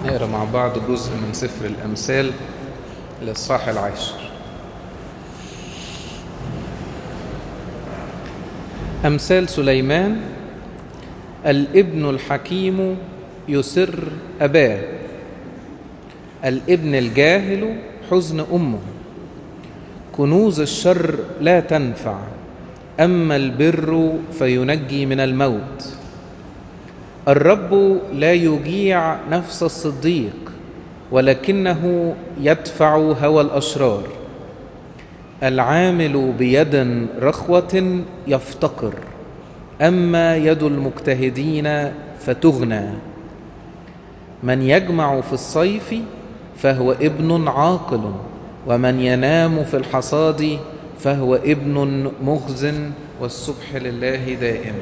نقرا مع بعض جزء من سفر الأمثال للصاح العاشر أمثال سليمان الابن الحكيم يسر أباه الابن الجاهل حزن أمه كنوز الشر لا تنفع أما البر فينجي من الموت الرب لا يجيع نفس الصديق ولكنه يدفع هوى الأشرار العامل بيد رخوة يفتقر أما يد المجتهدين فتغنى من يجمع في الصيف فهو ابن عاقل ومن ينام في الحصاد فهو ابن مخزن والسبح لله دائما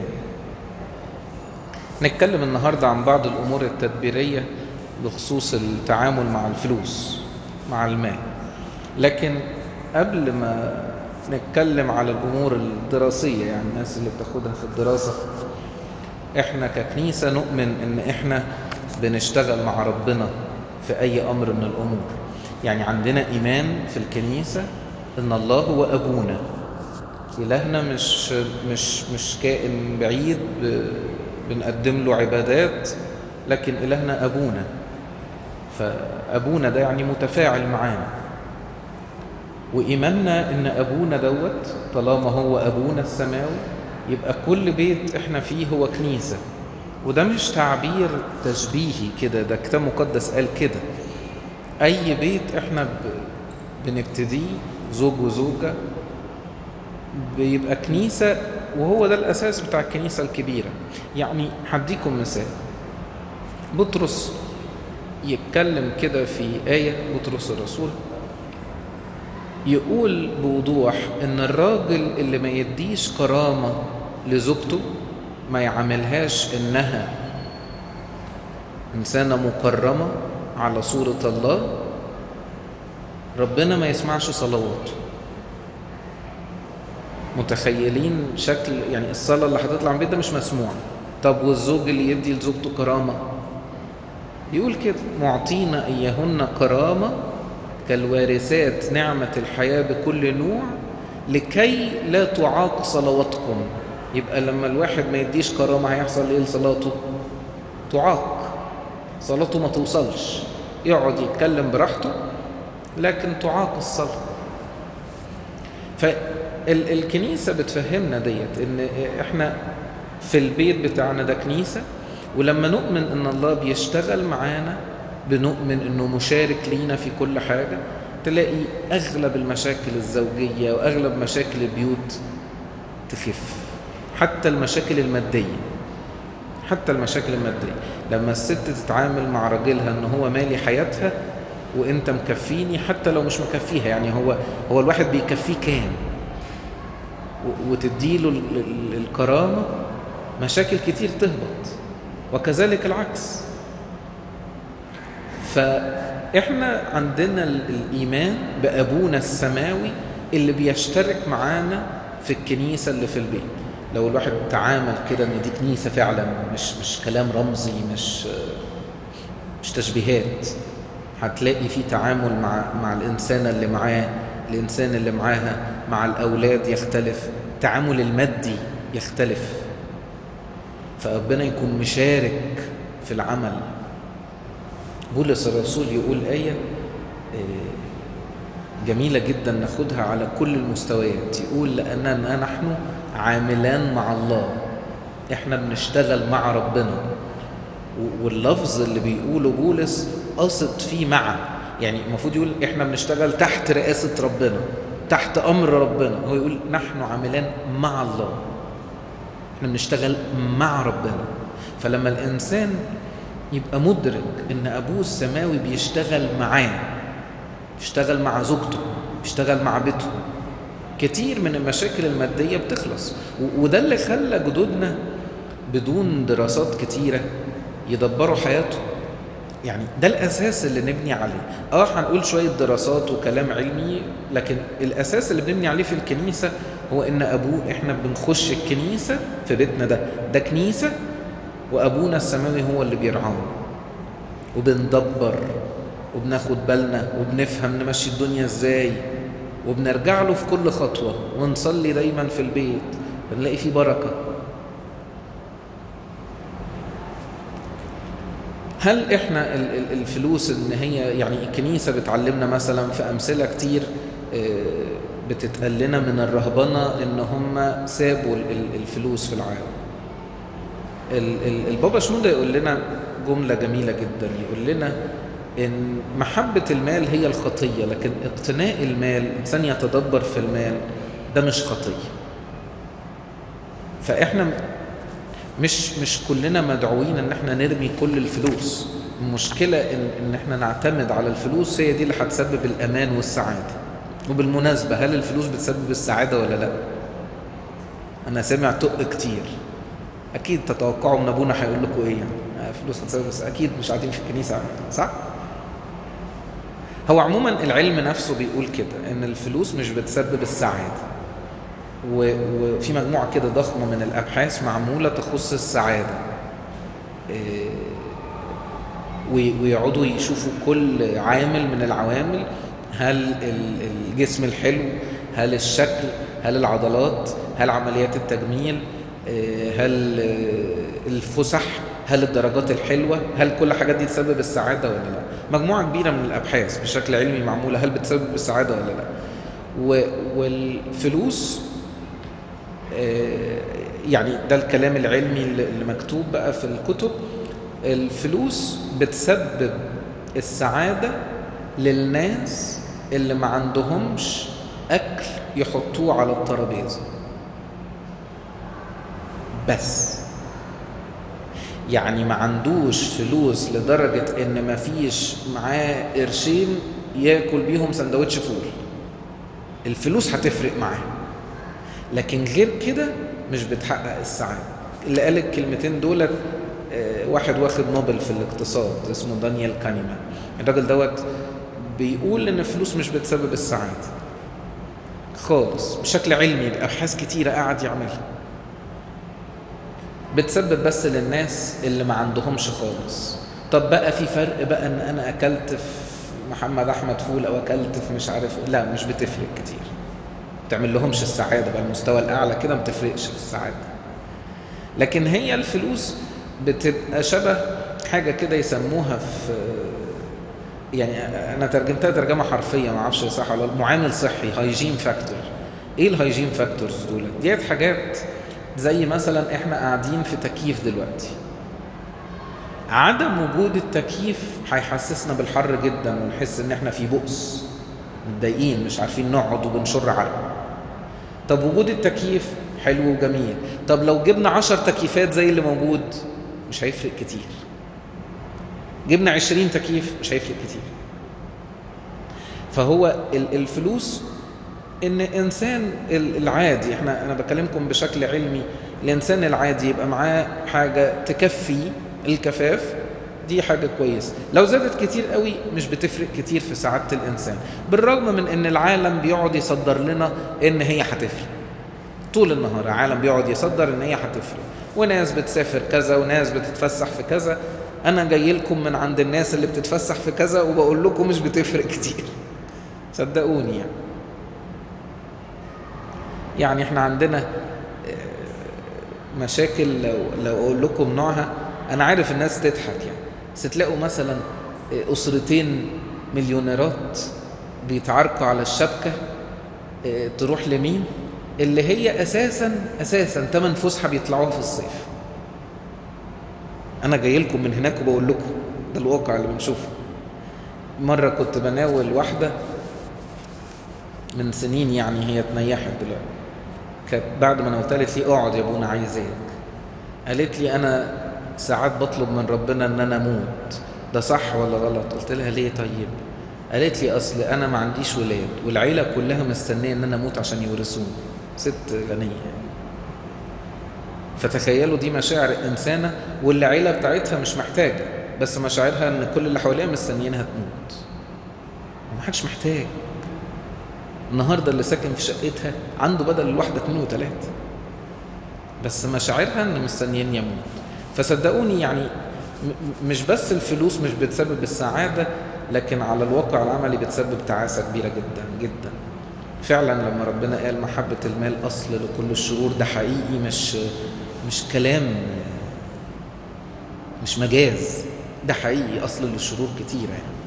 نتكلم النهاردة عن بعض الأمور التدبيرية بخصوص التعامل مع الفلوس مع المال لكن قبل ما نتكلم على الأمور الدراسية يعني الناس اللي بتاخدها في الدراسة احنا ككنيسة نؤمن ان احنا بنشتغل مع ربنا في أي أمر من الأمور يعني عندنا إيمان في الكنيسة ان الله هو أبونا إلهنا مش مش مش كائن بعيد بنقدم له عبادات لكن إلهنا أبونا فأبونا ده يعني متفاعل معانا وإيماننا إن أبونا دوت طالما هو أبونا السماوي يبقى كل بيت إحنا فيه هو كنيسة وده مش تعبير تشبيهي كده ده كتاب مقدس قال كده أي بيت إحنا بنبتديه زوج وزوجة بيبقى كنيسة وهو ده الأساس بتاع الكنيسة الكبيرة يعني هديكم مثال بطرس يتكلم كده في آية بطرس الرسول يقول بوضوح ان الراجل اللي ما يديش كرامة لزوجته ما يعاملهاش انها انسانة مكرمة على صورة الله ربنا ما يسمعش صلواته متخيلين شكل يعني الصلاة اللي هتطلع من البيت ده مش مسموع طب والزوج اللي يدي لزوجته كرامة يقول كده معطينا إياهن كرامة كالوارثات نعمة الحياة بكل نوع لكي لا تعاق صلواتكم يبقى لما الواحد ما يديش كرامة هيحصل ايه لصلاته تعاق صلاته ما توصلش يقعد يتكلم براحته لكن تعاق الصلاة فالكنيسة بتفهمنا ديت ان احنا في البيت بتاعنا ده كنيسة ولما نؤمن ان الله بيشتغل معانا بنؤمن انه مشارك لينا في كل حاجة تلاقي اغلب المشاكل الزوجية واغلب مشاكل البيوت تخف حتى المشاكل المادية حتى المشاكل المادية لما الست تتعامل مع راجلها ان هو مالي حياتها وانت مكفيني حتى لو مش مكفيها يعني هو هو الواحد بيكفيه كام وتديله الكرامة مشاكل كتير تهبط وكذلك العكس فإحنا عندنا الإيمان بأبونا السماوي اللي بيشترك معانا في الكنيسة اللي في البيت لو الواحد تعامل كده ان دي كنيسة فعلا مش مش كلام رمزي مش مش تشبيهات هتلاقي في تعامل مع مع الإنسانة اللي معاه الإنسان اللي معاها مع الأولاد يختلف التعامل المادي يختلف فربنا يكون مشارك في العمل بولس الرسول يقول آية جميلة جدا ناخدها على كل المستويات يقول لأننا نحن عاملان مع الله احنا بنشتغل مع ربنا واللفظ اللي بيقوله بولس قصد فيه مع يعني المفروض يقول احنا بنشتغل تحت رئاسة ربنا تحت أمر ربنا هو يقول نحن عاملان مع الله احنا بنشتغل مع ربنا فلما الإنسان يبقى مدرك ان ابوه السماوي بيشتغل معاه بيشتغل مع زوجته بيشتغل مع بيته كتير من المشاكل المادية بتخلص وده اللي خلى جدودنا بدون دراسات كتيرة يدبروا حياتهم يعني ده الأساس اللي نبني عليه اه هنقول شوية دراسات وكلام علمي لكن الأساس اللي بنبني عليه في الكنيسة هو إن أبوه إحنا بنخش الكنيسة في بيتنا ده ده كنيسة وأبونا السماوي هو اللي بيرعانا وبندبر وبناخد بالنا وبنفهم نمشي الدنيا ازاي وبنرجع له في كل خطوة ونصلي دايما في البيت بنلاقي فيه بركة هل احنا الفلوس ان هي يعني الكنيسة بتعلمنا مثلا في امثلة كتير بتتقال لنا من الرهبنة ان هم سابوا الفلوس في العالم البابا شنودة يقول لنا جملة جميلة جدا يقول لنا ان محبة المال هي الخطية لكن اقتناء المال الانسان يتدبر في المال ده مش خطية فاحنا مش مش كلنا مدعوين ان احنا نرمي كل الفلوس المشكلة ان, إن احنا نعتمد على الفلوس هي دي اللي هتسبب الامان والسعادة وبالمناسبة هل الفلوس بتسبب السعادة ولا لا انا سامع تق كتير اكيد تتوقعوا من ابونا هيقول لكم ايه يعني فلوس هتسبب بس اكيد مش قاعدين في الكنيسة صح هو عموما العلم نفسه بيقول كده ان الفلوس مش بتسبب السعادة وفي مجموعة كده ضخمة من الأبحاث معمولة تخص السعادة ويقعدوا يشوفوا كل عامل من العوامل هل الجسم الحلو هل الشكل هل العضلات هل عمليات التجميل هل الفسح هل الدرجات الحلوة هل كل الحاجات دي تسبب السعادة ولا لا مجموعة كبيرة من الأبحاث بشكل علمي معمولة هل بتسبب السعادة ولا لا والفلوس يعني ده الكلام العلمي اللي مكتوب بقى في الكتب الفلوس بتسبب السعادة للناس اللي ما عندهمش أكل يحطوه على الترابيزة بس يعني ما عندوش فلوس لدرجة ان ما فيش معاه قرشين ياكل بيهم سندوتش فول الفلوس هتفرق معاه لكن غير كده مش بتحقق السعادة اللي قال الكلمتين دول واحد واخد نوبل في الاقتصاد اسمه دانيال كانيمان الراجل دوت بيقول ان الفلوس مش بتسبب السعادة خالص بشكل علمي ابحاث كتيرة قاعد يعملها بتسبب بس للناس اللي ما عندهمش خالص طب بقى في فرق بقى ان انا اكلت في محمد احمد فول او اكلت في مش عارف لا مش بتفرق كتير تعمل لهمش السعاده بقى المستوى الاعلى كده ما بتفرقش في السعاده لكن هي الفلوس بتبقى شبه حاجه كده يسموها في يعني انا ترجمتها ترجمه حرفيه ما اعرفش صح ولا معامل صحي هايجين فاكتور ايه الهايجين فاكتورز دول ديت حاجات زي مثلا احنا قاعدين في تكييف دلوقتي عدم وجود التكييف هيحسسنا بالحر جدا ونحس ان احنا في بؤس متضايقين مش عارفين نقعد وبنشر عرق طب وجود التكييف حلو وجميل طب لو جبنا عشر تكييفات زي اللي موجود مش هيفرق كتير جبنا عشرين تكييف مش هيفرق كتير فهو الفلوس ان انسان العادي احنا انا بكلمكم بشكل علمي الانسان العادي يبقى معاه حاجه تكفي الكفاف دي حاجة كويسة لو زادت كتير قوي مش بتفرق كتير في سعادة الإنسان بالرغم من أن العالم بيقعد يصدر لنا أن هي هتفرق طول النهار العالم بيقعد يصدر أن هي هتفرق وناس بتسافر كذا وناس بتتفسح في كذا أنا جاي لكم من عند الناس اللي بتتفسح في كذا وبقول لكم مش بتفرق كتير صدقوني يعني يعني احنا عندنا مشاكل لو, لو أقول لكم نوعها أنا عارف الناس تضحك يعني بس تلاقوا مثلا أسرتين مليونيرات بيتعاركوا على الشبكة تروح لمين اللي هي أساسا أساسا تمن فسحة بيطلعوها في الصيف أنا جاي لكم من هناك وبقول لكم ده الواقع اللي بنشوفه مرة كنت بناول واحدة من سنين يعني هي اتنيحت دلوقتي كانت بعد ما ناولتها قالت لي اقعد يا ابونا عايزاك قالت لي انا ساعات بطلب من ربنا ان انا اموت ده صح ولا غلط قلت لها ليه طيب قالت لي اصل انا ما عنديش ولاد والعيله كلها مستنيه ان انا اموت عشان يورثوني ست غنيه فتخيلوا دي مشاعر انسانه واللي العيله بتاعتها مش محتاجه بس مشاعرها ان كل اللي حواليها مستنيينها تموت ما حدش محتاج النهارده اللي ساكن في شقتها عنده بدل الواحده اثنين وثلاثه بس مشاعرها ان مستنيين يموت فصدقوني يعني م- مش بس الفلوس مش بتسبب السعادة لكن على الواقع العملي بتسبب تعاسة كبيرة جدا جدا فعلا لما ربنا قال محبة المال أصل لكل الشرور ده حقيقي مش مش كلام مش مجاز ده حقيقي أصل للشرور كتيرة يعني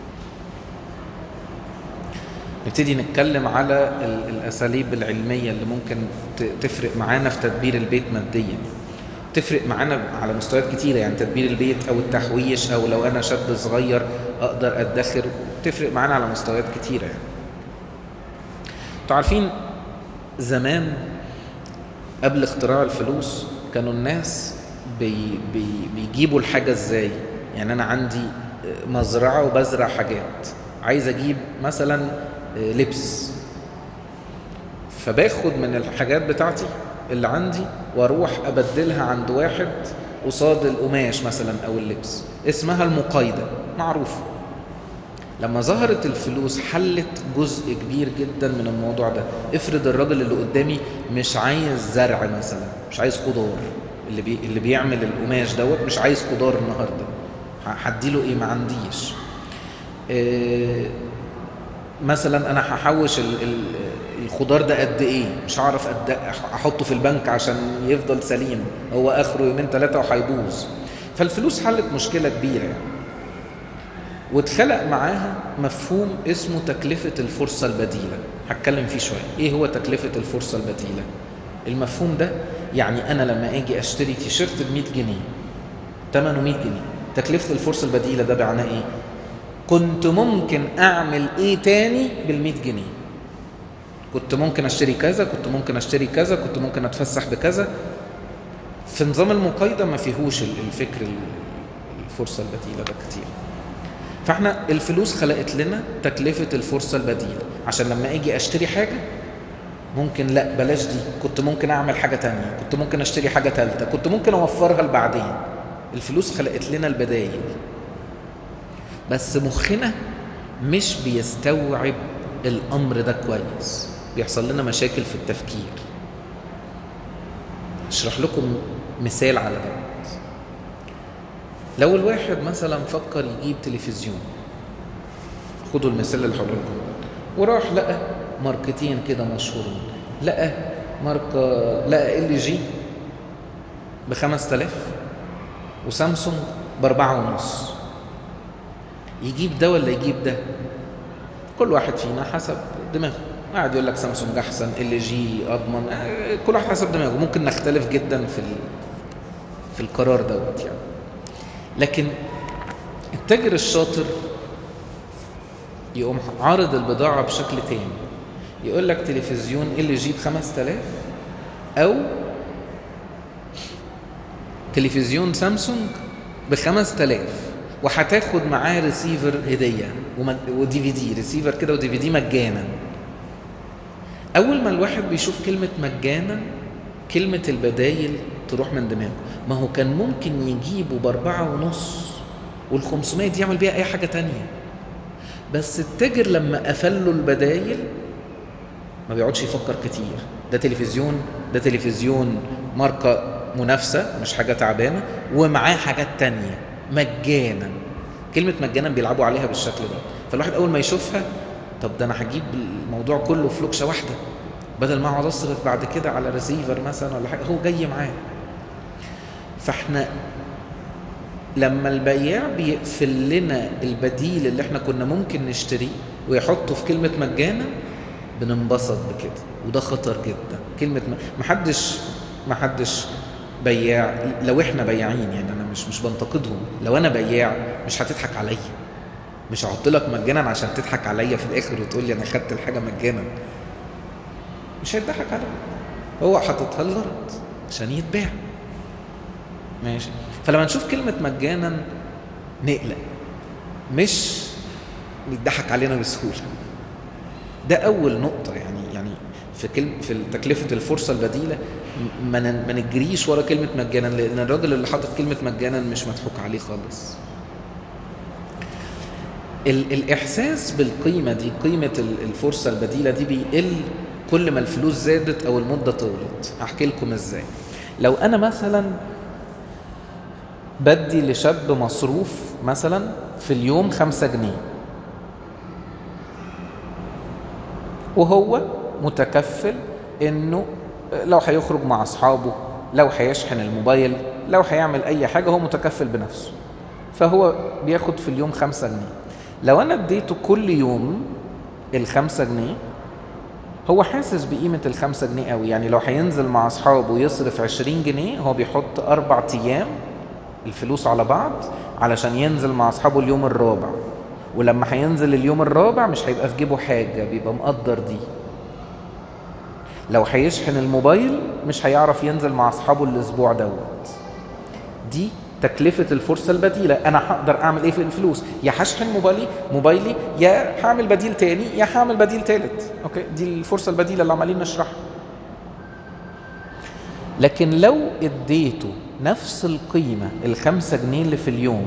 نبتدي نتكلم على ال- الأساليب العلمية اللي ممكن ت- تفرق معانا في تدبير البيت ماديا تفرق معانا على مستويات كتيرة يعني تدبير البيت أو التحويش أو لو أنا شاب صغير أقدر أدخر تفرق معانا على مستويات كتيرة يعني انتوا عارفين زمان قبل اختراع الفلوس كانوا الناس بي بي بيجيبوا الحاجة ازاي يعني أنا عندي مزرعة وبزرع حاجات عايز أجيب مثلا لبس فباخد من الحاجات بتاعتي اللي عندي واروح ابدلها عند واحد قصاد القماش مثلا او اللبس اسمها المقايضه معروفه لما ظهرت الفلوس حلت جزء كبير جدا من الموضوع ده افرض الراجل اللي قدامي مش عايز زرع مثلا مش عايز خضار اللي بي... اللي بيعمل القماش دوت مش عايز خضار النهارده هديله ايه ما عنديش إيه مثلا انا هحوش ال... ال... الخضار ده قد ايه مش هعرف قد احطه في البنك عشان يفضل سليم هو اخره يومين ثلاثه وهيبوظ فالفلوس حلت مشكله كبيره يعني واتخلق معاها مفهوم اسمه تكلفة الفرصة البديلة هتكلم فيه شوية ايه هو تكلفة الفرصة البديلة المفهوم ده يعني انا لما اجي اشتري تيشيرت ب 100 جنيه ثمنه 100 جنيه تكلفة الفرصة البديلة ده معناه ايه كنت ممكن اعمل ايه تاني بال 100 جنيه كنت ممكن اشتري كذا كنت ممكن اشتري كذا كنت ممكن اتفسح بكذا في نظام المقايضة ما فيهوش الفكر الفرصة البديلة ده كتير فاحنا الفلوس خلقت لنا تكلفة الفرصة البديلة عشان لما اجي اشتري حاجة ممكن لا بلاش دي كنت ممكن اعمل حاجة تانية كنت ممكن اشتري حاجة تالتة كنت ممكن اوفرها لبعدين الفلوس خلقت لنا البدايل بس مخنا مش بيستوعب الامر ده كويس بيحصل لنا مشاكل في التفكير اشرح لكم مثال على ده لو الواحد مثلا فكر يجيب تلفزيون خدوا المثال اللي هقوله لكم وراح لقى ماركتين كده مشهورين لقى ماركة لقى ال جي ب 5000 وسامسونج بأربعة ونص يجيب ده ولا يجيب ده كل واحد فينا حسب دماغه قاعد يقول لك سامسونج احسن ال جي اضمن كل واحد حسب دماغه ممكن نختلف جدا في في القرار دوت يعني لكن التاجر الشاطر يقوم عارض البضاعة بشكل تاني يقول لك تلفزيون ال جي ب 5000 أو تلفزيون سامسونج ب 5000 وهتاخد معاه ريسيفر هدية ودي في دي ريسيفر كده ودي في دي مجانا أول ما الواحد بيشوف كلمة مجانا كلمة البدايل تروح من دماغه ما هو كان ممكن يجيبه بأربعة ونص والخمسمائة دي يعمل بيها أي حاجة تانية بس التاجر لما قفل له البدايل ما بيقعدش يفكر كتير ده تلفزيون ده تلفزيون ماركة منافسة مش حاجة تعبانة ومعاه حاجات تانية مجانا كلمة مجانا بيلعبوا عليها بالشكل ده فالواحد أول ما يشوفها طب ده أنا هجيب الموضوع كله في لوكشة واحدة بدل ما اقعد اصرف بعد كده على ريسيفر مثلا ولا حاجه هو جاي معاه فاحنا لما البياع بيقفل لنا البديل اللي احنا كنا ممكن نشتريه ويحطه في كلمه مجانا بننبسط بكده وده خطر جدا كلمه ما حدش ما حدش بياع لو احنا بياعين يعني انا مش مش بنتقدهم لو انا بياع مش هتضحك عليا مش هحط لك مجانا عشان تضحك عليا في الاخر وتقول لي انا خدت الحاجه مجانا مش هيضحك عليه هو حاططها الغرض عشان يتباع ماشي فلما نشوف كلمة مجانا نقلق مش يضحك علينا بسهولة ده أول نقطة يعني يعني في كلمة في تكلفة الفرصة البديلة ما ما نجريش ورا كلمة مجانا لأن الراجل اللي حاطط كلمة مجانا مش مضحوك عليه خالص الإحساس بالقيمة دي قيمة الفرصة البديلة دي بيقل كل ما الفلوس زادت او المده طولت هحكي لكم ازاي لو انا مثلا بدي لشاب مصروف مثلا في اليوم خمسة جنيه وهو متكفل انه لو هيخرج مع اصحابه لو هيشحن الموبايل لو هيعمل اي حاجة هو متكفل بنفسه فهو بياخد في اليوم خمسة جنيه لو انا اديته كل يوم الخمسة جنيه هو حاسس بقيمة الخمسة جنيه قوي يعني لو هينزل مع اصحابه ويصرف عشرين جنيه هو بيحط اربع ايام الفلوس على بعض علشان ينزل مع اصحابه اليوم الرابع ولما هينزل اليوم الرابع مش هيبقى في جيبه حاجة بيبقى مقدر دي لو هيشحن الموبايل مش هيعرف ينزل مع اصحابه الاسبوع دوت دي تكلفة الفرصة البديلة أنا هقدر أعمل إيه في الفلوس يا هشحن موبايلي موبايلي يا هعمل بديل تاني يا هعمل بديل تالت أوكي دي الفرصة البديلة اللي عمالين نشرحها لكن لو اديته نفس القيمة الخمسة جنيه اللي في اليوم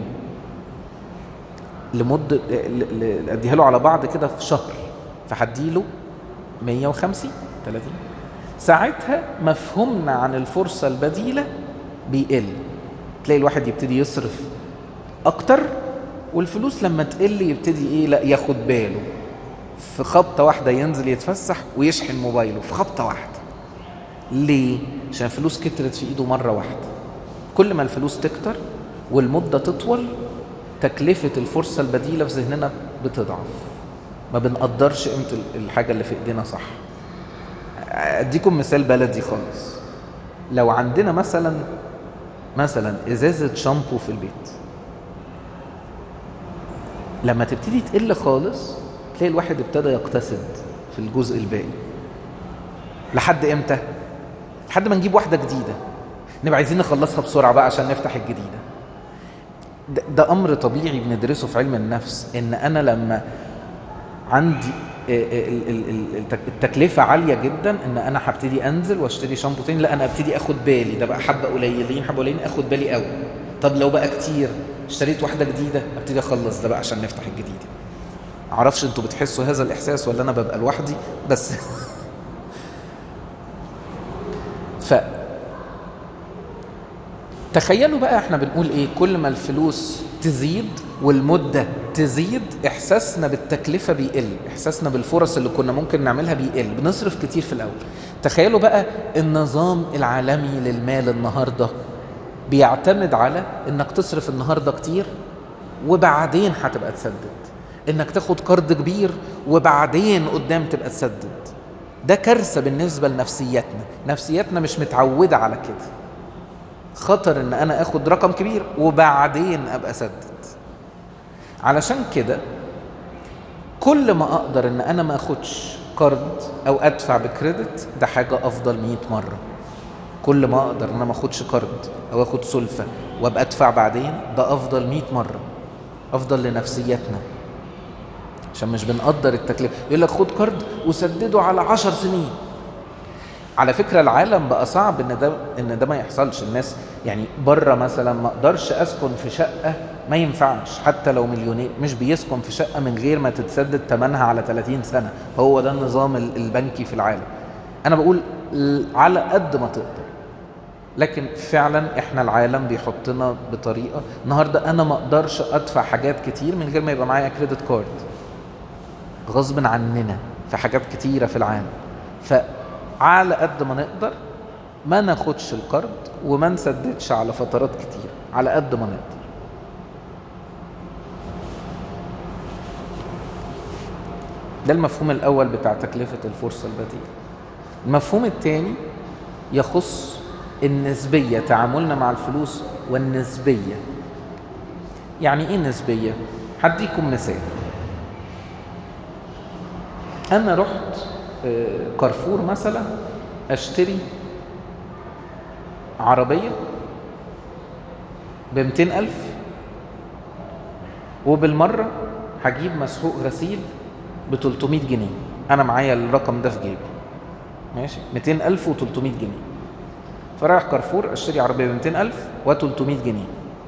لمدة اديها له على بعض كده في شهر فهديله 150 30 ساعتها مفهومنا عن الفرصة البديلة بيقل تلاقي الواحد يبتدي يصرف اكتر والفلوس لما تقل يبتدي ايه لا ياخد باله في خبطة واحدة ينزل يتفسح ويشحن موبايله في خبطة واحدة ليه؟ عشان الفلوس كترت في ايده مرة واحدة كل ما الفلوس تكتر والمدة تطول تكلفة الفرصة البديلة في ذهننا بتضعف ما بنقدرش قيمة الحاجة اللي في ايدينا صح اديكم مثال بلدي خالص لو عندنا مثلا مثلا ازازة شامبو في البيت لما تبتدي تقل خالص تلاقي الواحد ابتدى يقتصد في الجزء الباقي لحد امتى لحد ما نجيب واحدة جديدة نبقى عايزين نخلصها بسرعة بقى عشان نفتح الجديدة ده, ده امر طبيعي بندرسه في علم النفس ان انا لما عندي التكلفة عالية جدا ان انا هبتدي انزل واشتري شامبو تاني لا انا ابتدي اخد بالي ده بقى حبة قليلين حبة قليلين اخد بالي قوي طب لو بقى كتير اشتريت واحدة جديدة ابتدي اخلص ده بقى عشان نفتح الجديد معرفش انتوا بتحسوا هذا الاحساس ولا انا ببقى لوحدي بس ف تخيلوا بقى احنا بنقول ايه كل ما الفلوس تزيد والمدة تزيد احساسنا بالتكلفة بيقل احساسنا بالفرص اللي كنا ممكن نعملها بيقل بنصرف كتير في الاول تخيلوا بقى النظام العالمي للمال النهاردة بيعتمد على انك تصرف النهاردة كتير وبعدين هتبقى تسدد انك تاخد قرض كبير وبعدين قدام تبقى تسدد ده كارثة بالنسبة لنفسيتنا نفسيتنا مش متعودة على كده خطر ان انا اخد رقم كبير وبعدين ابقى اسدد علشان كده كل ما اقدر ان انا ما اخدش قرض او ادفع بكريدت ده حاجة افضل 100 مرة كل ما اقدر ان انا ما اخدش قرض او اخد سلفة وابقى ادفع بعدين ده افضل 100 مرة افضل لنفسيتنا عشان مش بنقدر التكلفة يقول لك خد قرض وسدده على 10 سنين على فكرة العالم بقى صعب ان ده ان ده ما يحصلش الناس يعني بره مثلا ما اقدرش اسكن في شقة ما ينفعش حتى لو مليونير مش بيسكن في شقة من غير ما تتسدد ثمنها على 30 سنة هو ده النظام البنكي في العالم انا بقول على قد ما تقدر لكن فعلا احنا العالم بيحطنا بطريقة النهاردة انا ما اقدرش ادفع حاجات كتير من غير ما يبقى معايا كريدت كارد غصب عننا في حاجات كتيرة في العالم ف على قد ما نقدر ما ناخدش القرض وما نسددش على فترات كتير على قد ما نقدر ده المفهوم الأول بتاع تكلفة الفرصة البديلة المفهوم الثاني يخص النسبية تعاملنا مع الفلوس والنسبية يعني ايه نسبية؟ هديكم مثال أنا رحت كارفور مثلا اشتري عربية بمتين ألف وبالمرة هجيب مسحوق غسيل بتلتمية جنيه أنا معايا الرقم ده في جيبي ماشي ميتين ألف وتلتمية جنيه فرايح كارفور اشتري عربية بمتين ألف وتلتمية جنيه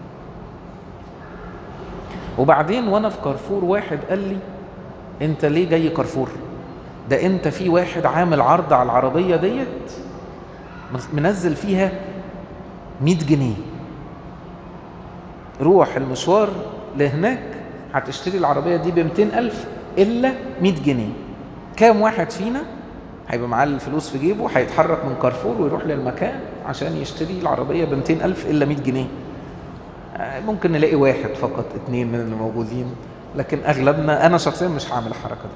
وبعدين وانا في كارفور واحد قال لي انت ليه جاي كارفور ده انت في واحد عامل عرض على العربية ديت منزل فيها 100 جنيه روح المشوار لهناك هتشتري العربية دي ب ألف إلا 100 جنيه كام واحد فينا هيبقى معاه الفلوس في جيبه هيتحرك من كارفور ويروح للمكان عشان يشتري العربية ب ألف إلا 100 جنيه ممكن نلاقي واحد فقط اتنين من اللي موجودين لكن أغلبنا أنا شخصيا مش هعمل الحركة دي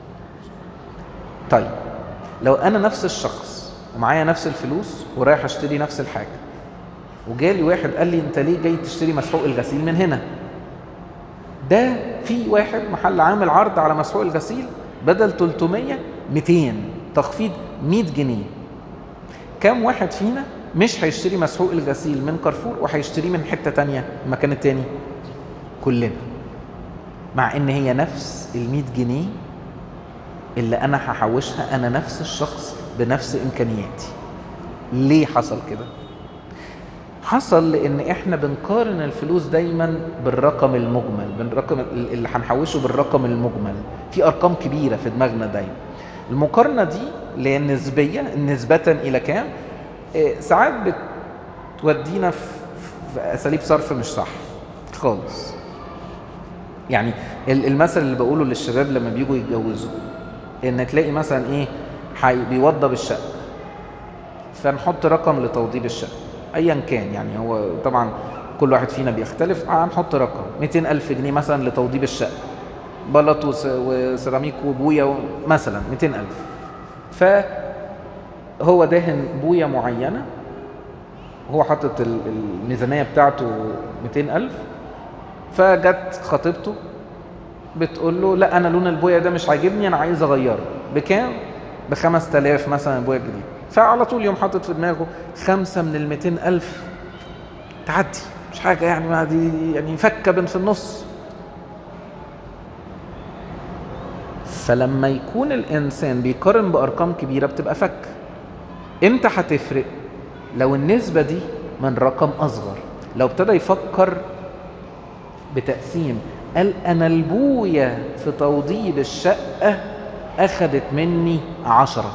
طيب لو أنا نفس الشخص ومعايا نفس الفلوس ورايح أشتري نفس الحاجة وجالي واحد قال لي أنت ليه جاي تشتري مسحوق الغسيل من هنا ده في واحد محل عامل عرض على مسحوق الغسيل بدل 300 200 تخفيض 100 جنيه كم واحد فينا مش هيشتري مسحوق الغسيل من كارفور وهيشتريه من حتة تانية المكان التاني كلنا مع ان هي نفس ال 100 جنيه اللي انا هحوشها انا نفس الشخص بنفس امكانياتي ليه حصل كده حصل لان احنا بنقارن الفلوس دايما بالرقم المجمل بالرقم اللي هنحوشه بالرقم المجمل في ارقام كبيره في دماغنا دايما المقارنه دي اللي هي النسبيه نسبه الى كام ساعات بتودينا في اساليب صرف مش صح خالص يعني المثل اللي بقوله للشباب لما بيجوا يتجوزوا ان تلاقي مثلا ايه بيوضب الشقه فنحط رقم لتوضيب الشقه ايا كان يعني هو طبعا كل واحد فينا بيختلف هنحط رقم 200 ألف جنيه مثلا لتوضيب الشقة بلط وسيراميك وبويا مثلا 200 ألف فهو دهن بويا معينة هو حاطط الميزانية بتاعته 200 ألف فجت خطيبته بتقول له لا أنا لون البويا ده مش عاجبني أنا عايز أغيره بكام؟ ب 5000 مثلا بويا جديد فعلى طول يوم حاطط في دماغه خمسة من ال 200 ألف تعدي مش حاجة يعني ما دي يعني فكة بين في النص فلما يكون الإنسان بيقارن بأرقام كبيرة بتبقى فك إمتى هتفرق لو النسبة دي من رقم أصغر لو ابتدى يفكر بتقسيم قال أنا البوية في توضيب الشقة أخدت مني عشرة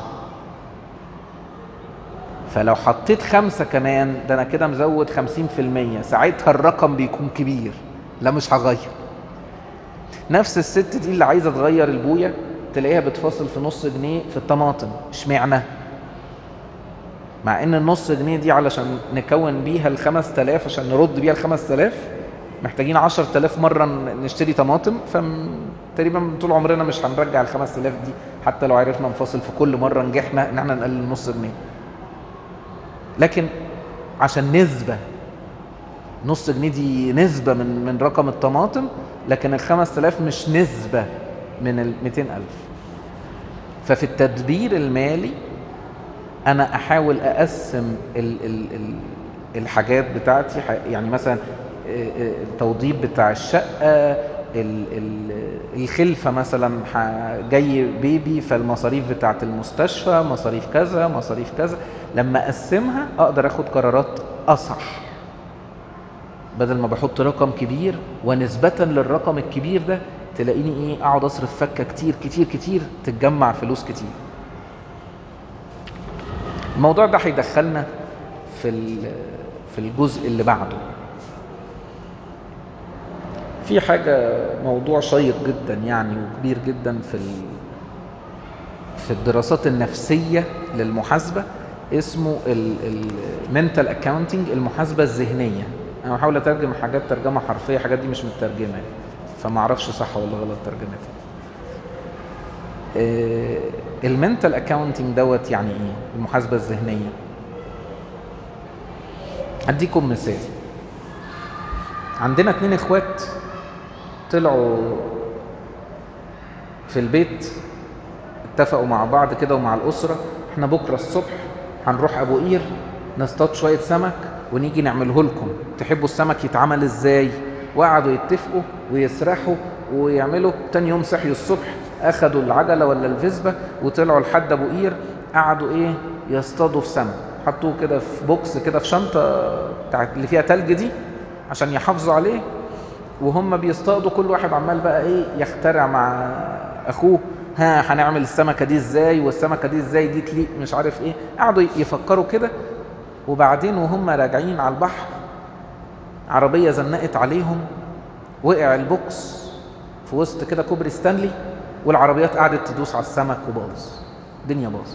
فلو حطيت خمسة كمان ده أنا كده مزود خمسين في المية ساعتها الرقم بيكون كبير لا مش هغير نفس الست دي اللي عايزة تغير البوية تلاقيها بتفاصل في نص جنيه في الطماطم اشمعنى مع ان النص جنيه دي علشان نكون بيها الخمس تلاف عشان نرد بيها الخمس تلاف محتاجين عشر تلاف مرة نشتري طماطم فتقريبا طول عمرنا مش هنرجع الخمس تلاف دي حتى لو عرفنا نفاصل في كل مرة نجحنا ان احنا نقلل نص جنيه لكن عشان نسبة نص جنيه دي نسبة من من رقم الطماطم لكن الخمس تلاف مش نسبة من ال ألف ففي التدبير المالي أنا أحاول أقسم ال ال ال الحاجات بتاعتي يعني مثلا التوضيب بتاع الشقة الخلفة مثلا جاي بيبي فالمصاريف بتاعت المستشفى مصاريف كذا مصاريف كذا لما أقسمها أقدر أخد قرارات أصح بدل ما بحط رقم كبير ونسبة للرقم الكبير ده تلاقيني ايه اقعد اصرف فكة كتير كتير كتير تتجمع فلوس كتير الموضوع ده هيدخلنا في في الجزء اللي بعده في حاجة موضوع شيق جدا يعني وكبير جدا في في الدراسات النفسية للمحاسبة اسمه المنتال اكاونتنج المحاسبة الذهنية انا بحاول اترجم حاجات ترجمة حرفية حاجات دي مش مترجمة فما اعرفش صح ولا غلط ترجمتها المنتال اكاونتنج دوت يعني ايه المحاسبة الذهنية اديكم مثال عندنا اتنين اخوات طلعوا في البيت اتفقوا مع بعض كده ومع الأسرة احنا بكرة الصبح هنروح أبو قير نصطاد شوية سمك ونيجي نعمله لكم تحبوا السمك يتعمل ازاي وقعدوا يتفقوا ويسرحوا ويعملوا تاني يوم صحيوا الصبح اخدوا العجلة ولا الفيسبا وطلعوا لحد ابو قير قعدوا ايه يصطادوا في سمك حطوه كده في بوكس كده في شنطة بتاعت اللي فيها تلج دي عشان يحافظوا عليه وهم بيصطادوا كل واحد عمال بقى ايه يخترع مع اخوه ها هنعمل السمكة دي ازاي والسمكة دي ازاي دي تليق مش عارف ايه قعدوا يفكروا كده وبعدين وهم راجعين على البحر عربيه زنقت عليهم وقع البوكس في وسط كده كوبري ستانلي والعربيات قعدت تدوس على السمك وباظ الدنيا باظت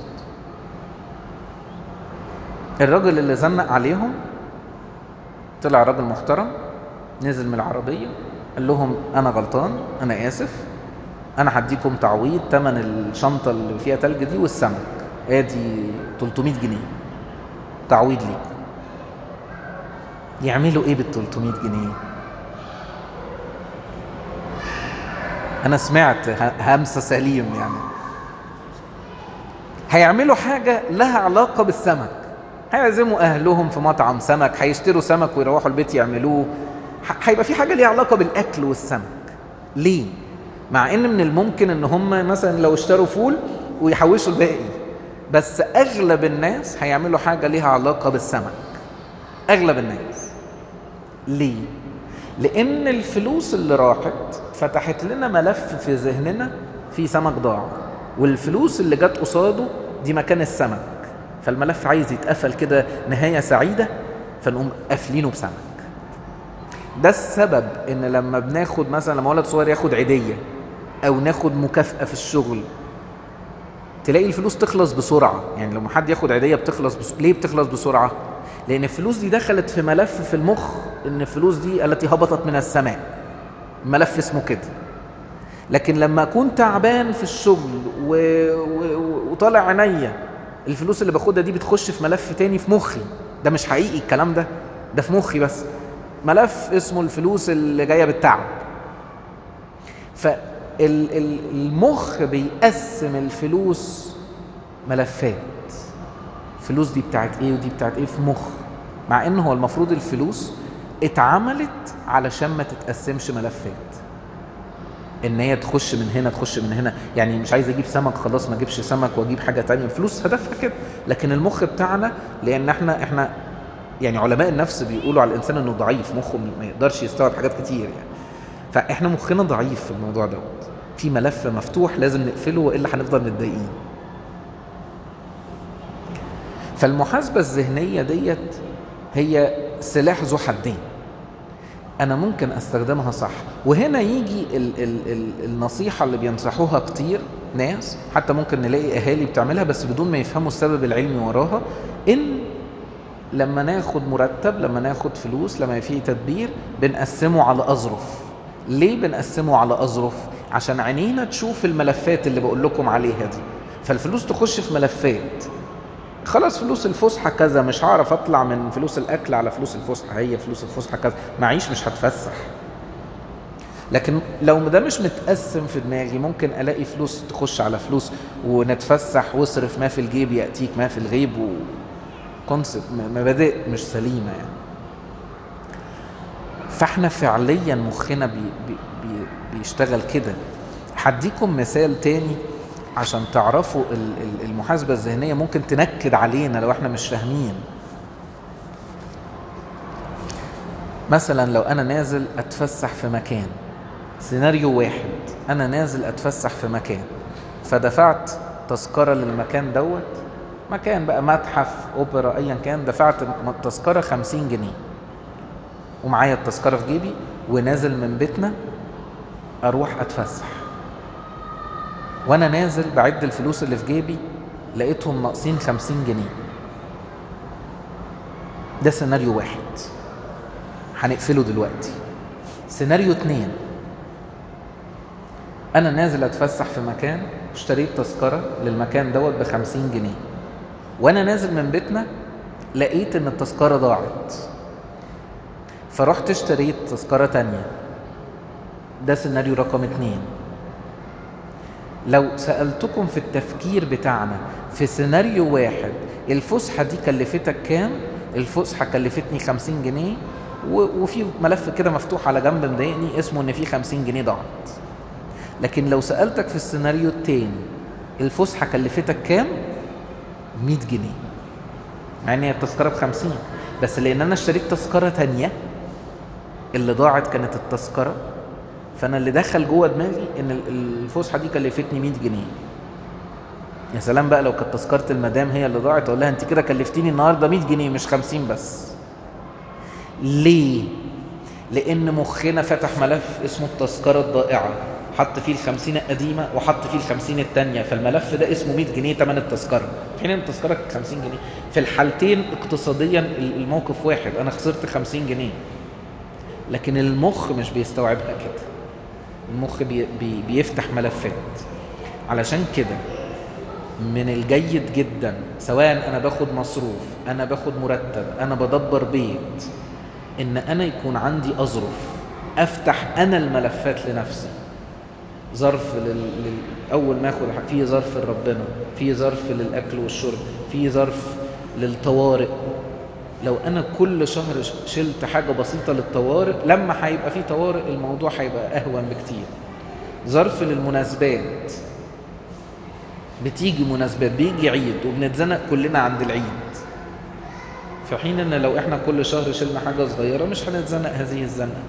الراجل اللي زنق عليهم طلع راجل محترم نزل من العربية قال لهم أنا غلطان أنا آسف أنا هديكم تعويض تمن الشنطة اللي فيها تلج دي والسمك ادي 300 جنيه تعويض ليك يعملوا ايه بال 300 جنيه انا سمعت همسه سليم يعني هيعملوا حاجه لها علاقه بالسمك هيعزموا اهلهم في مطعم سمك هيشتروا سمك ويروحوا البيت يعملوه هيبقى في حاجه ليها علاقه بالاكل والسمك ليه مع ان من الممكن ان هم مثلا لو اشتروا فول ويحوشوا الباقي بس اغلب الناس هيعملوا حاجه ليها علاقه بالسمك اغلب الناس ليه لان الفلوس اللي راحت فتحت لنا ملف في ذهننا في سمك ضاع والفلوس اللي جت قصاده دي مكان السمك فالملف عايز يتقفل كده نهايه سعيده فنقوم قافلينه بسمك ده السبب ان لما بناخد مثلا لما ولد صغير ياخد عيديه او ناخد مكافاه في الشغل تلاقي الفلوس تخلص بسرعه يعني لما حد ياخد عيديه بتخلص بس... ليه بتخلص بسرعه لان الفلوس دي دخلت في ملف في المخ ان الفلوس دي التي هبطت من السماء ملف اسمه كده لكن لما اكون تعبان في الشغل و... و... وطالع عينيا الفلوس اللي باخدها دي بتخش في ملف تاني في مخي ده مش حقيقي الكلام ده ده في مخي بس ملف اسمه الفلوس اللي جايه بالتعب فالمخ بيقسم الفلوس ملفات الفلوس دي بتاعت ايه ودي بتاعت ايه في مخ مع ان هو المفروض الفلوس اتعملت علشان ما تتقسمش ملفات ان هي تخش من هنا تخش من هنا يعني مش عايز اجيب سمك خلاص ما اجيبش سمك واجيب حاجه تانية الفلوس هدفها كده لكن المخ بتاعنا لان احنا احنا يعني علماء النفس بيقولوا على الانسان انه ضعيف مخه ما يقدرش يستوعب حاجات كتير يعني فاحنا مخنا ضعيف في الموضوع دوت في ملف مفتوح لازم نقفله والا هنفضل متضايقين فالمحاسبه الذهنيه ديت هي سلاح ذو حدين انا ممكن استخدمها صح وهنا يجي ال ال ال النصيحه اللي بينصحوها كتير ناس حتى ممكن نلاقي اهالي بتعملها بس بدون ما يفهموا السبب العلمي وراها ان لما ناخد مرتب لما ناخد فلوس لما في تدبير بنقسمه على اظرف ليه بنقسمه على اظرف عشان عينينا تشوف الملفات اللي بقول لكم عليها دي فالفلوس تخش في ملفات خلاص فلوس الفسحة كذا مش هعرف اطلع من فلوس الاكل على فلوس الفسحة هي فلوس الفسحة كذا معيش مش هتفسح لكن لو ده مش متقسم في دماغي ممكن الاقي فلوس تخش على فلوس ونتفسح واصرف ما في الجيب ياتيك ما في الغيب وكونسبت مبادئ مش سليمه يعني فاحنا فعليا مخنا بي بي بي بيشتغل كده هديكم مثال تاني عشان تعرفوا المحاسبة الذهنية ممكن تنكد علينا لو احنا مش فاهمين مثلا لو انا نازل اتفسح في مكان سيناريو واحد انا نازل اتفسح في مكان فدفعت تذكرة للمكان دوت مكان بقى متحف اوبرا ايا كان دفعت تذكرة خمسين جنيه ومعايا التذكرة في جيبي ونازل من بيتنا اروح اتفسح وانا نازل بعد الفلوس اللي في جيبي لقيتهم ناقصين خمسين جنيه ده سيناريو واحد هنقفله دلوقتي سيناريو اتنين انا نازل اتفسح في مكان اشتريت تذكرة للمكان دوت بخمسين جنيه وانا نازل من بيتنا لقيت ان التذكرة ضاعت فرحت اشتريت تذكرة تانية ده سيناريو رقم اتنين لو سألتكم في التفكير بتاعنا في سيناريو واحد الفسحة دي كلفتك كام الفسحة كلفتني خمسين جنيه وفي ملف كده مفتوح على جنب مضايقني اسمه ان في خمسين جنيه ضاعت لكن لو سألتك في السيناريو التاني الفسحة كلفتك كام 100 جنيه مع ان هي التذكرة بخمسين بس لان انا اشتريت تذكرة تانية اللي ضاعت كانت التذكرة فانا اللي دخل جوه دماغي ان الفسحه دي كلفتني 100 جنيه يا سلام بقى لو كانت تذكره المدام هي اللي ضاعت اقول لها انت كده كلفتيني النهارده 100 جنيه مش 50 بس ليه لان مخنا فتح ملف اسمه التذكره الضائعه حط فيه الخمسين القديمة وحط فيه الخمسين التانية فالملف ده اسمه 100 جنيه تمن التذكرة في حين التذكرة 50 جنيه في الحالتين اقتصاديا الموقف واحد أنا خسرت 50 جنيه لكن المخ مش بيستوعبها كده المخ بي بي بيفتح ملفات علشان كده من الجيد جدا سواء أنا باخد مصروف أنا باخد مرتب أنا بدبر بيت إن أنا يكون عندي أظرف أفتح أنا الملفات لنفسي ظرف لل... لل... اول ما اخد في ظرف لربنا في ظرف للاكل والشرب في ظرف للطوارئ لو انا كل شهر شلت حاجه بسيطه للطوارئ لما هيبقى في طوارئ الموضوع هيبقى اهون بكتير ظرف للمناسبات بتيجي مناسبات بيجي عيد وبنتزنق كلنا عند العيد في حين ان لو احنا كل شهر شلنا حاجه صغيره مش هنتزنق هذه الزنقه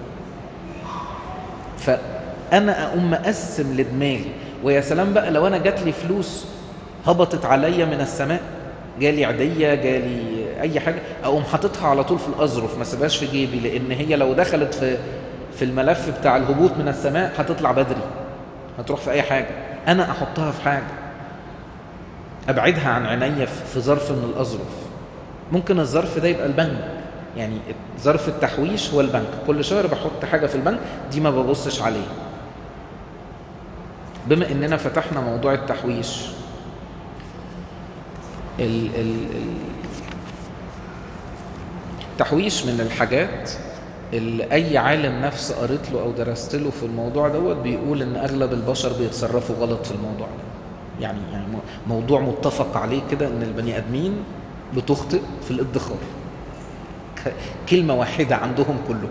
ف انا اقوم مقسم لدماغي ويا سلام بقى لو انا جات لي فلوس هبطت عليا من السماء جالي عديه جالي اي حاجه اقوم حاططها على طول في الاظرف ما سيبهاش في جيبي لان هي لو دخلت في في الملف بتاع الهبوط من السماء هتطلع بدري هتروح في اي حاجه انا احطها في حاجه ابعدها عن عينيا في ظرف من الاظرف ممكن الظرف ده يبقى البنك يعني ظرف التحويش هو البنك كل شهر بحط حاجه في البنك دي ما ببصش عليه بما اننا فتحنا موضوع التحويش ال ال التحويش من الحاجات اللي اي عالم نفس قريت له او درست له في الموضوع دوت بيقول ان اغلب البشر بيتصرفوا غلط في الموضوع ده يعني يعني موضوع متفق عليه كده ان البني ادمين بتخطئ في الادخار كلمه واحده عندهم كلهم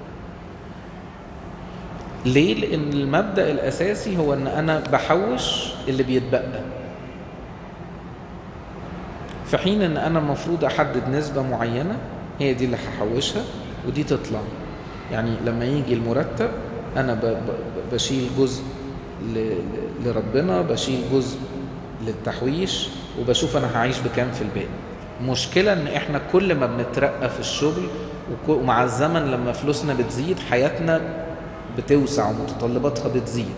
ليه؟ لأن المبدأ الأساسي هو أن أنا بحوش اللي بيتبقى في حين أن أنا المفروض أحدد نسبة معينة هي دي اللي هحوشها ودي تطلع يعني لما يجي المرتب أنا بشيل جزء لربنا بشيل جزء للتحويش وبشوف أنا هعيش بكام في الباقي مشكلة ان احنا كل ما بنترقى في الشغل ومع الزمن لما فلوسنا بتزيد حياتنا بتوسع ومتطلباتها بتزيد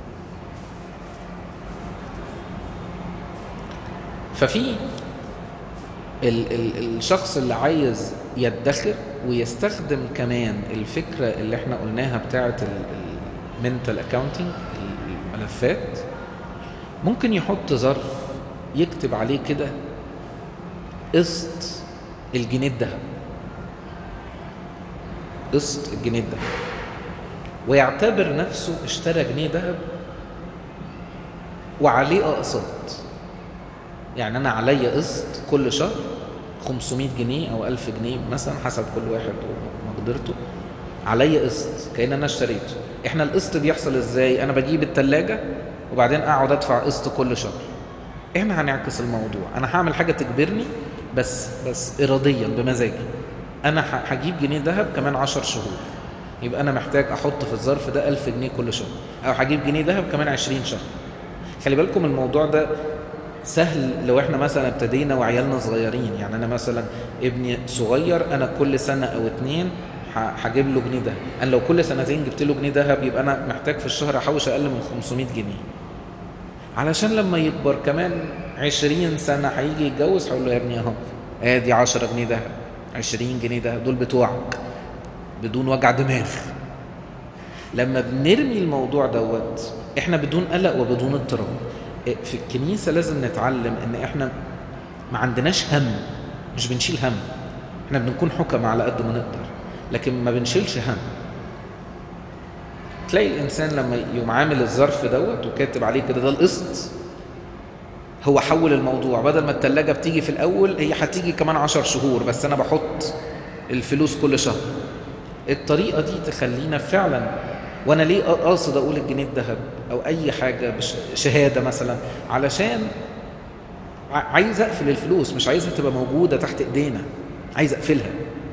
ففي ال ال الشخص اللي عايز يدخر ويستخدم كمان الفكرة اللي احنا قلناها بتاعة المنتال اكاونتنج الملفات ممكن يحط ظرف يكتب عليه كده قسط الجنيه الذهب قسط الجنيه الذهب ويعتبر نفسه اشترى جنيه ذهب وعليه اقساط يعني انا عليا قسط كل شهر 500 جنيه او 1000 جنيه مثلا حسب كل واحد ومقدرته عليا قسط كأن انا اشتريته احنا القسط بيحصل ازاي انا بجيب التلاجة وبعدين اقعد ادفع قسط كل شهر احنا هنعكس الموضوع انا هعمل حاجة تجبرني بس بس اراديا بمزاجي انا هجيب جنيه ذهب كمان 10 شهور يبقى انا محتاج احط في الظرف ده 1000 جنيه كل شهر او هجيب جنيه ذهب كمان 20 شهر خلي بالكم الموضوع ده سهل لو احنا مثلا ابتدينا وعيالنا صغيرين يعني انا مثلا ابني صغير انا كل سنه او اتنين هجيب له جنيه ذهب انا لو كل سنتين جبت له جنيه ذهب يبقى انا محتاج في الشهر احوش اقل من 500 جنيه علشان لما يكبر كمان 20 سنه هيجي يتجوز هقول له يا ابني اهو ادي 10 جنيه ذهب 20 جنيه ذهب دول بتوعك بدون وجع دماغ لما بنرمي الموضوع دوت احنا بدون قلق وبدون اضطراب في الكنيسة لازم نتعلم ان احنا ما عندناش هم مش بنشيل هم احنا بنكون حكم على قد ما نقدر لكن ما بنشيلش هم تلاقي الانسان لما يقوم عامل الظرف دوت وكاتب عليه كده ده القسط هو حول الموضوع بدل ما التلاجة بتيجي في الاول هي هتيجي كمان عشر شهور بس انا بحط الفلوس كل شهر الطريقة دي تخلينا فعلا وانا ليه قاصد اقول الجنيه الذهب او اي حاجة شهادة مثلا علشان عايز اقفل الفلوس مش عايزها تبقى موجودة تحت ايدينا عايز اقفلها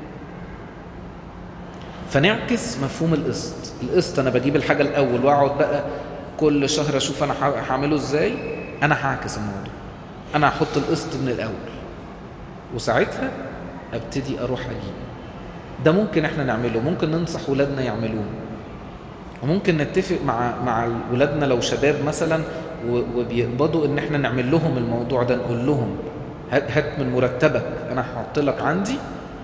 فنعكس مفهوم القسط القسط انا بجيب الحاجة الاول واقعد بقى كل شهر اشوف انا هعمله ازاي انا هعكس الموضوع انا هحط القسط من الاول وساعتها ابتدي اروح اجيب ده ممكن احنا نعمله ممكن ننصح ولادنا يعملوه وممكن نتفق مع مع ولادنا لو شباب مثلا وبيقبضوا ان احنا نعمل لهم الموضوع ده نقول لهم هات من مرتبك انا هحط لك عندي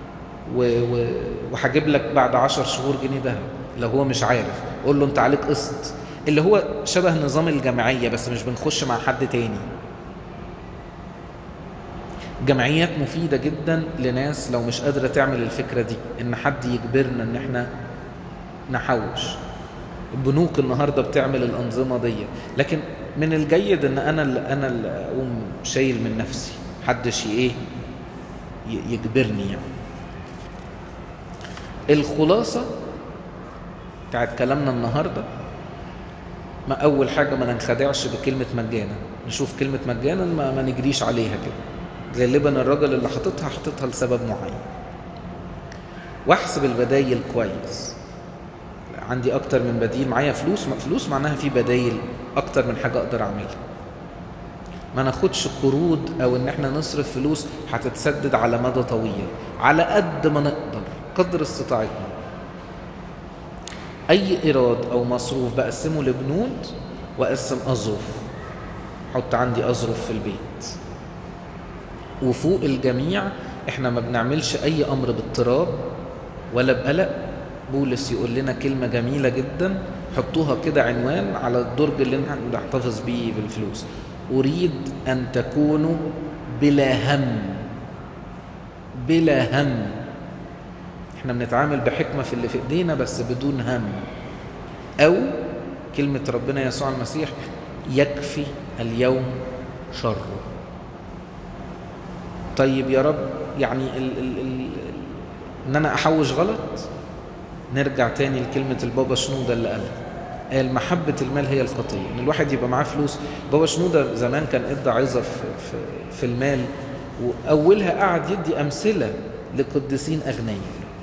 وهجيب لك بعد عشر شهور جنيه دهب لو هو مش عارف قول له انت عليك قسط اللي هو شبه نظام الجمعية بس مش بنخش مع حد تاني جمعيات مفيدة جدا لناس لو مش قادرة تعمل الفكرة دي ان حد يجبرنا ان احنا نحوش البنوك النهاردة بتعمل الأنظمة دي لكن من الجيد ان انا اللي انا اللي اقوم شايل من نفسي حدش ايه يجبرني يعني الخلاصة بتاعت كلامنا النهاردة ما أول حاجة ما ننخدعش بكلمة مجانا نشوف كلمة مجانا ما, ما نجريش عليها كده غالبا الراجل اللي حاططها حاططها لسبب معين واحسب البدايل كويس عندي أكتر من بديل معايا فلوس فلوس معناها في بدايل أكتر من حاجة أقدر أعملها ما ناخدش قروض أو إن احنا نصرف فلوس هتتسدد على مدى طويل على قد ما نقدر قدر استطاعتنا أي إيراد أو مصروف بقسمه لبنود وأقسم أظرف حط عندي أظرف في البيت وفوق الجميع إحنا ما بنعملش أي أمر باضطراب ولا بقلق بولس يقول لنا كلمة جميلة جدا حطوها كده عنوان على الدرج اللي نحتفظ بيه بالفلوس أريد أن تكونوا بلا هم بلا هم احنا بنتعامل بحكمة في اللي في ايدينا بس بدون هم او كلمة ربنا يسوع المسيح يكفي اليوم شره طيب يا رب يعني ال ال ال ان انا احوش غلط نرجع تاني لكلمة البابا شنودة اللي قالها قال محبة المال هي الخطية ان الواحد يبقى معاه فلوس بابا شنودة زمان كان ادى عظة في, في, في المال واولها قعد يدي امثلة لقديسين اغنياء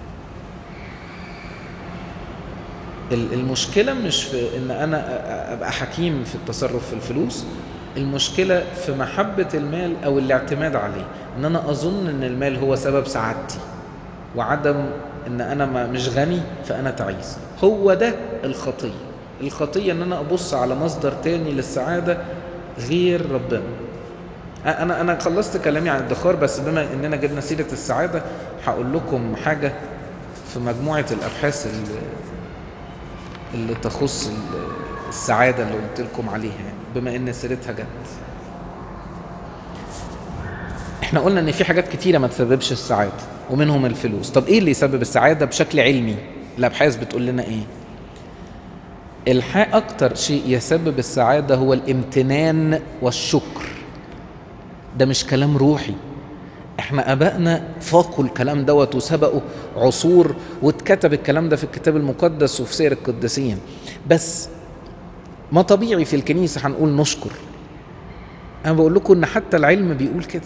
المشكلة مش في ان انا ابقى حكيم في التصرف في الفلوس المشكلة في محبة المال او الاعتماد عليه ان انا اظن ان المال هو سبب سعادتي وعدم ان انا ما مش غني فانا تعيس هو ده الخطية الخطية ان انا ابص على مصدر تاني للسعادة غير ربنا انا انا خلصت كلامي عن الادخار بس بما اننا جبنا سيرة السعادة هقول لكم حاجة في مجموعة الابحاث اللي اللي تخص السعادة اللي قلت لكم عليها يعني بما ان سيرتها جت احنا قلنا ان في حاجات كتيرة ما تسببش السعادة ومنهم الفلوس طب ايه اللي يسبب السعادة بشكل علمي الابحاث بتقول لنا ايه الحق اكتر شيء يسبب السعادة هو الامتنان والشكر ده مش كلام روحي احنا ابائنا فاقوا الكلام دوت وسبقوا عصور واتكتب الكلام ده في الكتاب المقدس وفي سير القديسين بس ما طبيعي في الكنيسه هنقول نشكر انا بقول لكم ان حتى العلم بيقول كده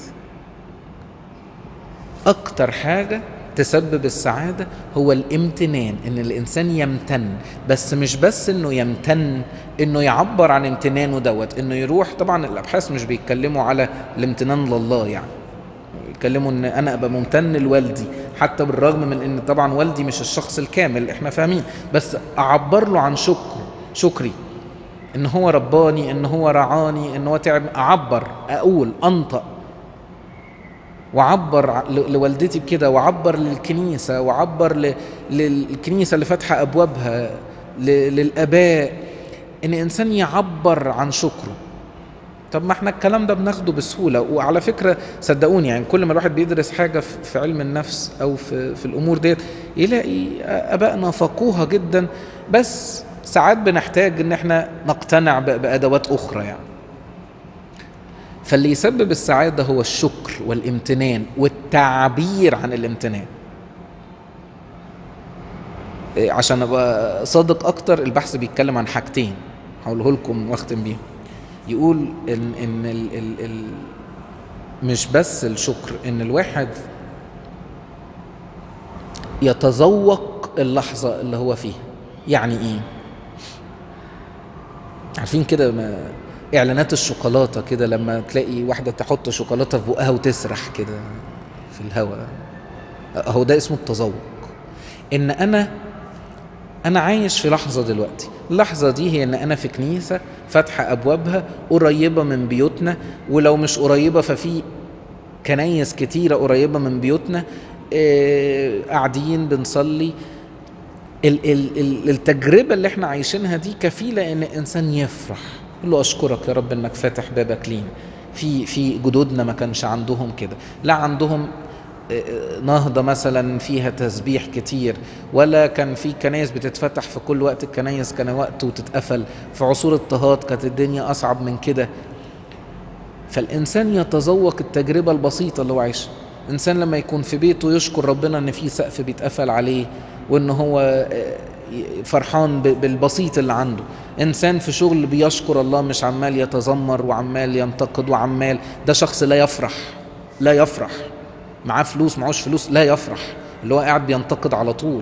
اكتر حاجه تسبب السعادة هو الامتنان ان الانسان يمتن بس مش بس انه يمتن انه يعبر عن امتنانه دوت انه يروح طبعا الابحاث مش بيتكلموا على الامتنان لله يعني بيتكلموا ان انا ابقى ممتن لوالدي حتى بالرغم من ان طبعا والدي مش الشخص الكامل احنا فاهمين بس اعبر له عن شكر شكري ان هو رباني ان هو رعاني ان هو تعب اعبر اقول انطق وعبر لوالدتي بكده وعبر للكنيسة وعبر للكنيسة اللي فاتحة أبوابها للآباء إن إنسان يعبر عن شكره طب ما احنا الكلام ده بناخده بسهوله وعلى فكره صدقوني يعني كل ما الواحد بيدرس حاجه في علم النفس او في في الامور ديت يلاقي ابائنا فقوها جدا بس ساعات بنحتاج ان احنا نقتنع بادوات اخرى يعني فاللي يسبب السعاده هو الشكر والامتنان والتعبير عن الامتنان عشان ابقى صادق اكتر البحث بيتكلم عن حاجتين هقوله لكم واختم بيهم يقول ان ان ال ال ال مش بس الشكر ان الواحد يتذوق اللحظه اللي هو فيها يعني ايه عارفين كده ما اعلانات الشوكولاته كده لما تلاقي واحده تحط شوكولاته في بقها وتسرح كده في الهواء اهو ده اسمه التذوق ان انا انا عايش في لحظه دلوقتي اللحظه دي هي ان انا في كنيسه فاتحه ابوابها قريبه من بيوتنا ولو مش قريبه ففي كنايس كتيره قريبه من بيوتنا آه، قاعدين بنصلي ال- ال- ال- التجربه اللي احنا عايشينها دي كفيله ان الانسان يفرح يقول له اشكرك يا رب انك فاتح بابك لينا في في جدودنا ما كانش عندهم كده لا عندهم نهضة مثلا فيها تسبيح كتير ولا كان في كنايس بتتفتح في كل وقت الكنايس كان وقت وتتقفل في عصور اضطهاد كانت الدنيا أصعب من كده فالإنسان يتذوق التجربة البسيطة اللي هو عايشها الإنسان لما يكون في بيته يشكر ربنا إن في سقف بيتقفل عليه وإن هو فرحان بالبسيط اللي عنده إنسان في شغل بيشكر الله مش عمال يتذمر وعمال ينتقد وعمال ده شخص لا يفرح لا يفرح معاه فلوس معهوش فلوس لا يفرح اللي هو قاعد بينتقد على طول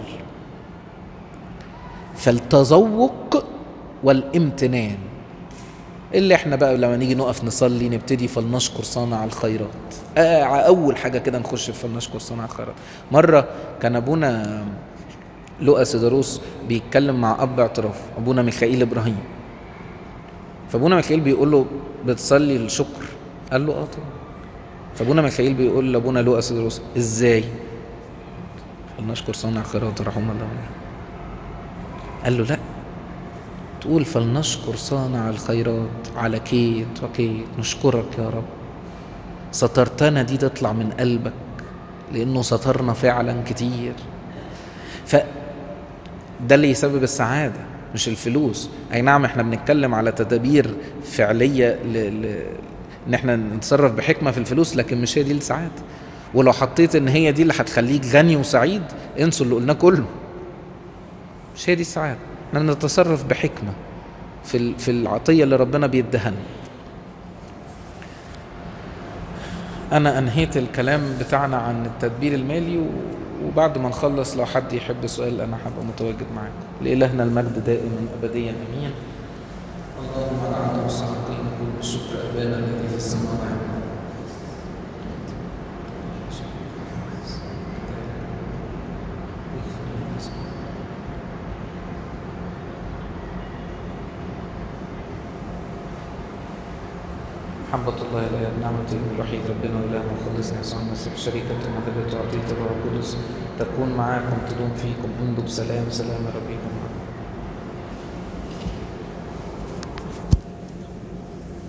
فالتذوق والامتنان اللي احنا بقى لما نيجي نقف نصلي نبتدي فلنشكر صانع الخيرات آه اول حاجه كده نخش في فلنشكر صانع الخيرات مره كان ابونا لؤى سيدروس بيتكلم مع اب اعتراف ابونا ميخائيل ابراهيم فابونا ميخائيل بيقول له بتصلي الشكر قال له اه طبعا فابونا ميخائيل بيقول لابونا لوقا سيدروس ازاي فلنشكر صانع خيرات رحمه الله قال له لا تقول فلنشكر صانع الخيرات على كيت وكيت نشكرك يا رب سترتنا دي تطلع من قلبك لانه سترنا فعلا كتير ف ده اللي يسبب السعاده مش الفلوس اي نعم احنا بنتكلم على تدابير فعليه ل... ل... ان احنا نتصرف بحكمه في الفلوس لكن مش هي دي السعاده ولو حطيت ان هي دي اللي هتخليك غني وسعيد انسوا اللي قلناه كله مش هي دي السعاده احنا نتصرف بحكمه في في العطيه اللي ربنا بيديها لنا انا انهيت الكلام بتاعنا عن التدبير المالي وبعد ما نخلص لو حد يحب سؤال انا هبقى متواجد معاكم لالهنا المجد دائما ابديا امين اللهم انعمت مستحقين نقول بالشكر ابانا الذي في السماوات محبة الله لا نعمة الوحيد ربنا وإله مخلصنا يسوع المسيح شريكة ومحبة وعطية الروح القدس تكون معاكم تدوم فيكم انبت سلام سلام ربكم